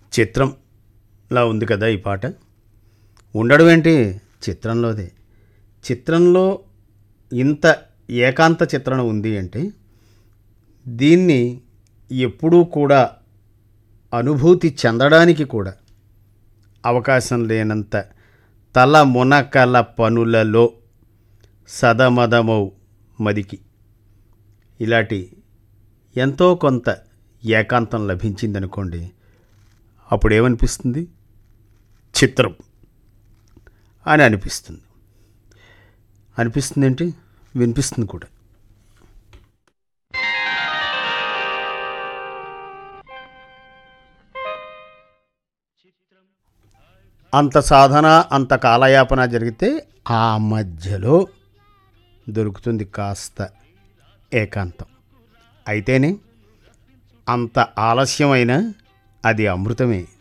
చిత్రంలా ఉంది కదా ఈ పాట ఉండడం ఏంటి చిత్రంలోదే చిత్రంలో ఇంత ఏకాంత చిత్రణ ఉంది అంటే దీన్ని ఎప్పుడూ కూడా అనుభూతి చెందడానికి కూడా అవకాశం లేనంత తల మునకల పనులలో సదమదమౌ మదికి ఇలాంటి ఎంతో కొంత ఏకాంతం లభించిందనుకోండి అప్పుడు ఏమనిపిస్తుంది చిత్రం అని అనిపిస్తుంది అనిపిస్తుంది ఏంటి వినిపిస్తుంది కూడా అంత సాధన అంత కాలయాపన జరిగితే ఆ మధ్యలో దొరుకుతుంది కాస్త ఏకాంతం అయితేనే అంత ఆలస్యమైన అది అమృతమే